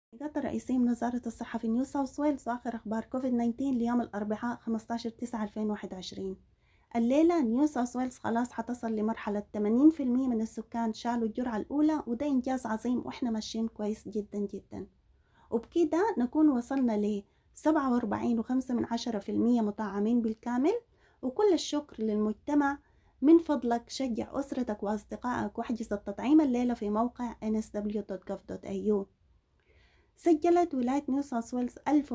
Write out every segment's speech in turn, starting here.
التحقيقات الرئيسية من وزارة الصحة في نيو ساوث ويلز وآخر أخبار كوفيد 19 ليوم الأربعاء 15 9 2021 الليلة نيو ساوث ويلز خلاص حتصل لمرحلة 80% من السكان شالوا الجرعة الأولى وده إنجاز عظيم وإحنا ماشيين كويس جدا جدا وبكده نكون وصلنا ل 47.5% مطعمين بالكامل وكل الشكر للمجتمع من فضلك شجع أسرتك وأصدقائك واحجز التطعيم الليلة في موقع nsw.gov.au سجلت ولاية نيو ساوث ويلز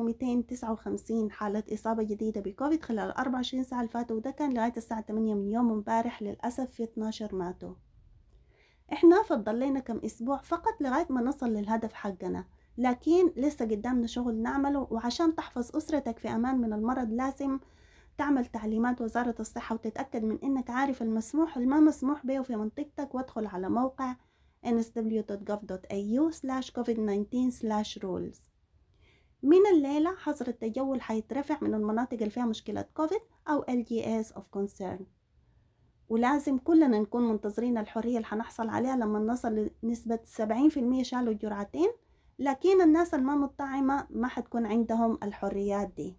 1259 حالة إصابة جديدة بكوفيد خلال 24 ساعة الفاتوا وده كان لغاية الساعة 8 من يوم امبارح للأسف في 12 ماتوا إحنا فضل لنا كم أسبوع فقط لغاية ما نصل للهدف حقنا لكن لسه قدامنا شغل نعمله وعشان تحفظ أسرتك في أمان من المرض لازم تعمل تعليمات وزارة الصحة وتتأكد من إنك عارف المسموح والما مسموح به في منطقتك وادخل على موقع nsw.gov.au slash covid-19 slash rules من الليلة حظر التجول حيترفع من المناطق اللي فيها مشكلة كوفيد أو LGS of concern ولازم كلنا نكون منتظرين الحرية اللي حنحصل عليها لما نصل لنسبة 70% شالوا الجرعتين لكن الناس الما مطعمة ما حتكون عندهم الحريات دي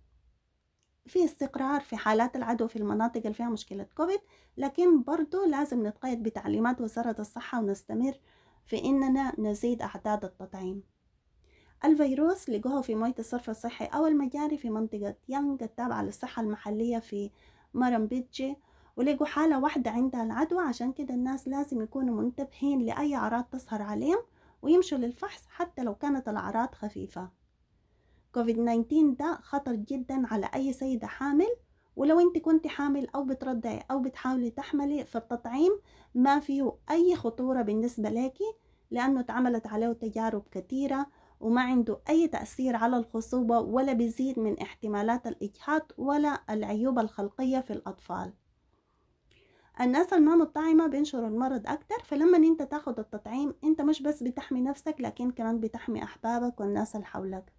في استقرار في حالات العدوى في المناطق اللي فيها مشكلة كوفيد لكن برضو لازم نتقيد بتعليمات وزارة الصحة ونستمر في إننا نزيد أعداد التطعيم الفيروس لقوه في مية الصرف الصحي أو المجاري في منطقة يانغ التابعة للصحة المحلية في مرمبيتجي ولقوا حالة واحدة عندها العدوى عشان كده الناس لازم يكونوا منتبهين لأي أعراض تظهر عليهم ويمشوا للفحص حتى لو كانت الأعراض خفيفة كوفيد 19 ده خطر جدا على أي سيدة حامل ولو انت كنت حامل أو بترضعي أو بتحاولي تحملي فالتطعيم ما فيه أي خطورة بالنسبة لك لأنه اتعملت عليه تجارب كثيرة وما عنده أي تأثير على الخصوبة ولا بيزيد من احتمالات الإجهاض ولا العيوب الخلقية في الأطفال الناس الما مطعمة بينشروا المرض أكتر فلما انت تاخد التطعيم انت مش بس بتحمي نفسك لكن كمان بتحمي أحبابك والناس اللي حولك